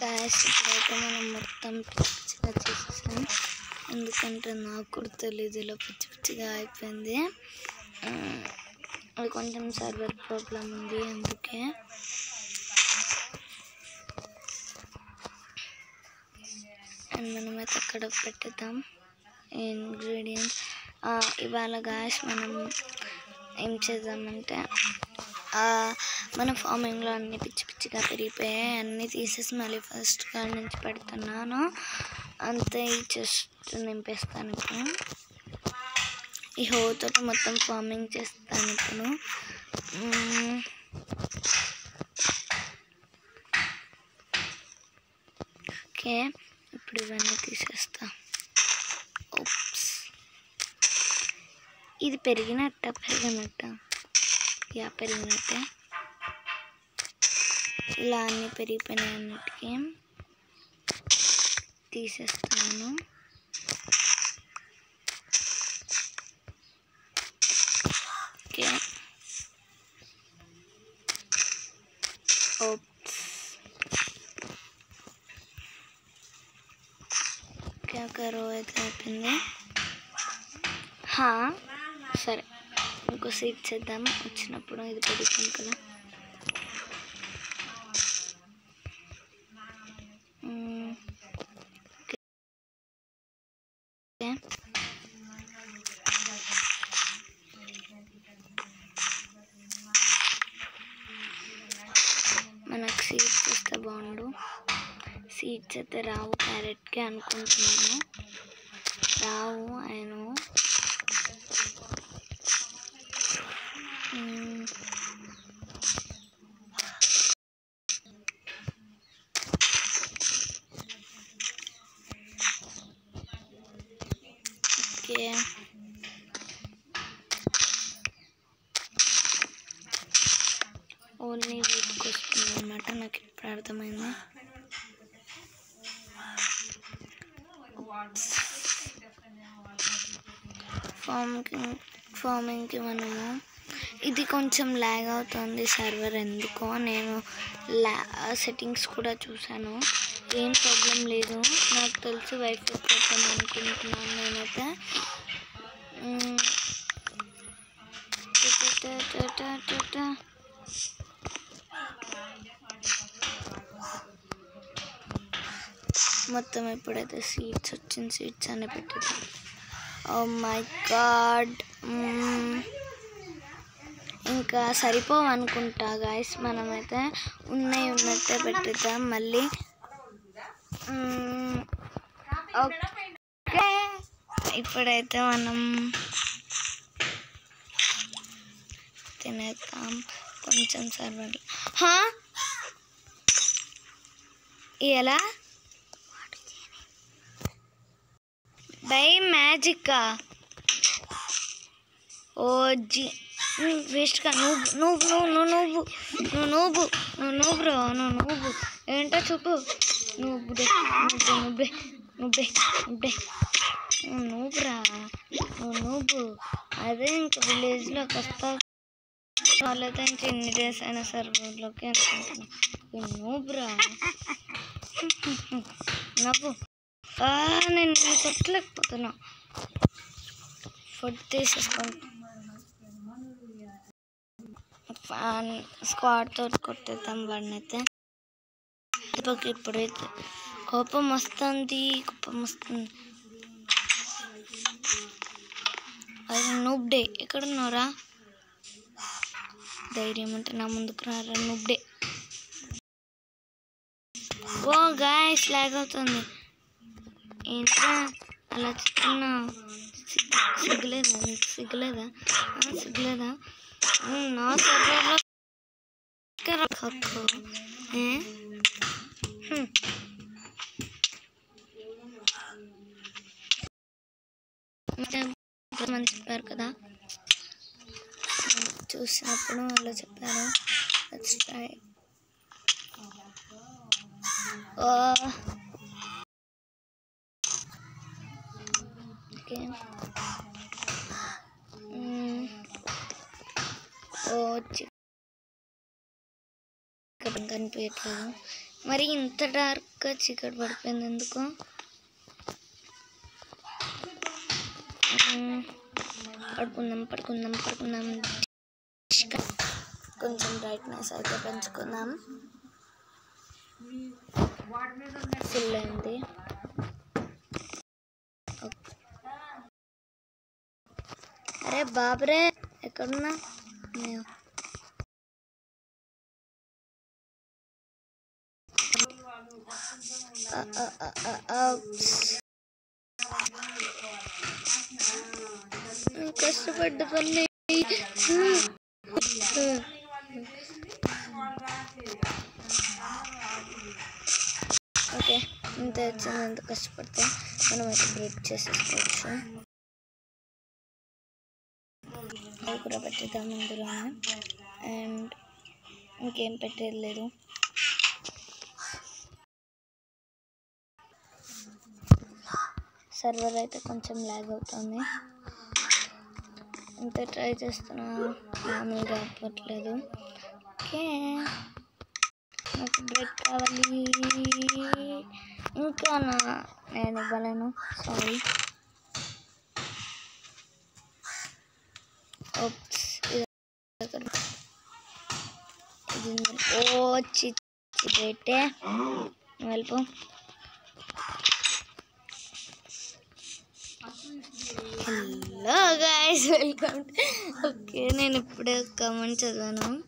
Guys ఇప్పుడైతే మనం మొత్తం పిచ్చి పిచ్చిగా చేసేసాం ఎందుకంటే నాకు కూడా తెలియదు ఇలా పిచ్చి పిచ్చిగా అయిపోయింది ఆ, అది కొంచెం సర్వర్ ప్రాబ్లం ఉంది అందుకే అండ్ మనమైతే అక్కడ పెట్టేద్దాం ఇంగ్రీడియంట్స్ ఇవాళ గాయస్ మనం ఏం చేద్దామంటే ఆ, మన ఫార్మింగ్లో అన్ని పిచ్చి పిచ్చిగా పెరిగిపోయాయి అన్నీ తీసేసి మళ్ళీ ఫస్ట్ కాడ నుంచి పెడుతున్నాను అంతే జస్ట్ నింపేస్తాను ఇప్పుడు ఈ హోతో మొత్తం ఫార్మింగ్ చేస్తాను ఇప్పుడు మ్మ్. ఓకే ఇప్పుడు ఇవన్నీ తీసేస్తా ఓప్స్ ఇది పెరిగినట్ట పెరిగినట్ట యా పెరిగినట్టే ఇలా అన్ని పెరిగిపోయినాయి అన్నిటికీ తీసేస్తాను ఓకే ఓప్స్ ఓకే ఒక రో అయితే అయిపోయింది హా, సరే ఇంకో సీట్ చేద్దాం వచ్చినప్పుడు ఇది పెరుగుతుంది కదా మ్మ్. ఓకే. మనకు సీడ్స్ వస్తే బాగుండు సీడ్స్ అయితే రావు క్యారెట్కి అనుకుంటున్నాను రావు ఆయన ఓకే ఓన్లీ వీటికి వస్తుంది అనమాట నాకు ఇప్పుడు అర్థమైంది ఫార్మింగ్కి ఫార్మింగ్కి మనము ఇది కొంచెం ల్యాగ్ అవుతుంది సర్వర్ ఎందుకో నేను ల్యా సెట్టింగ్స్ కూడా చూశాను ఏం ప్రాబ్లం లేదు నాకు తెలిసి వైఫై ప్రాబ్లం అనుకుంటున్నాను నేనైతే మ్మ్. టా టా టా టా టా. మొత్తం ఎప్పుడైతే సీట్స్ వచ్చిన సీట్స్ అన్ని పెట్టేద్దాం ఓ మై గాడ్ ఇంకా సరిపోవు అనుకుంటా గాయస్ మనమైతే ఉన్నాయి ఉన్నట్టే పెట్టేద్దాం మళ్ళీ మ్మ్. ఓకే ఇప్పుడైతే మనం తినేద్దాం కొంచెం సర్వర్ హా ఎలా బై మ్యాజికా ఓ జీ వేస్ట్గా నువ్వు నువ్వు నువ్వు నువ్వు నువ్వు నువ్వు నువ్వు నువ్వు బ్రో నువ్వు నువ్వు ఏంటో చూపు నువ్వు నువ్వు నువ్వే నువ్వే నువ్వే నువ్వు నువ్వురా నువ్వు నువ్వు అదే ఇంకా విలేజ్లో వస్తావు వాళ్ళైతే ఇంకా ఎన్ని డేస్ అయినా సర్వర్లోకి అనుకుంటున్నాను నువ్వురా నవ్వు ఆ, నేను నిన్ను కొట్టలేకపోతున్నా ఫుడ్ తీసేసుకోండి స్క్వాడ్ తోటి కొట్టేద్దాం వాడిని అయితే దెబ్బకి ఇప్పుడైతే కోపం వస్తుంది కోపం వస్తుంది అది నూబ్ డే ఎక్కడున్నారా ధైర్యం అంటే నా ముందుకు రారా నూబ్ డే ఓ గాయస్ లాగ్ అవుతుంది ఏంట్రా అలా చెప్తున్నా సిగ్గులేదా నీకు సిగ్గులేదా ఆ, సిగ్గులేదా ఉమ్, నా సర్వర్లో కక్కు ఏ? హ్మ్. మంది చెప్పారు కదా చూసినప్పుడు వాళ్ళు చెప్పారు Let's try. Oh okay hmm. Oh chicken కనిపించట్లేదు మరి ఇంత డార్క్గా చీకటి పడిపోయింది ఎందుకు మ్మ్. పడుకుందాం పడుకుందాం పడుకుందాం కొంచెం బ్రైట్నెస్ అయితే పెంచుకుందాం ఫుల్ అయింది ఓకే. అరే బాబరే ఎక్కడున్నా నేను ఆ, ఆ, ఆ, ఆ, ఆ. కష్టపడ్డదండి ఓకే ఇంత వచ్చింది ఎంత కష్టపడితే మనం అయితే బ్రేక్ చేసేసుకోవచ్చు అవి కూడా పెట్టేద్దాం ఇందులోనే అండ్ ఇంకేం పెట్టేది లేదు సర్వర్ అయితే కొంచెం ల్యాగ్ అవుతుంది ఇంత ట్రై చేస్తున్నా మామూలుగా అవ్వట్లేదు ఓకే నాకు బ్రేక్ కావాలి ఇంకా నా నేను ఇవ్వలేను సారీ ఓప్స్ ఇది ఉంది. ఓ చిచ్చి పెట్టే వెళ్ళిపో హలో గాయస్ వెల్కమ్ ఓకే నేను ఇప్పుడే కమెంట్ చదివాను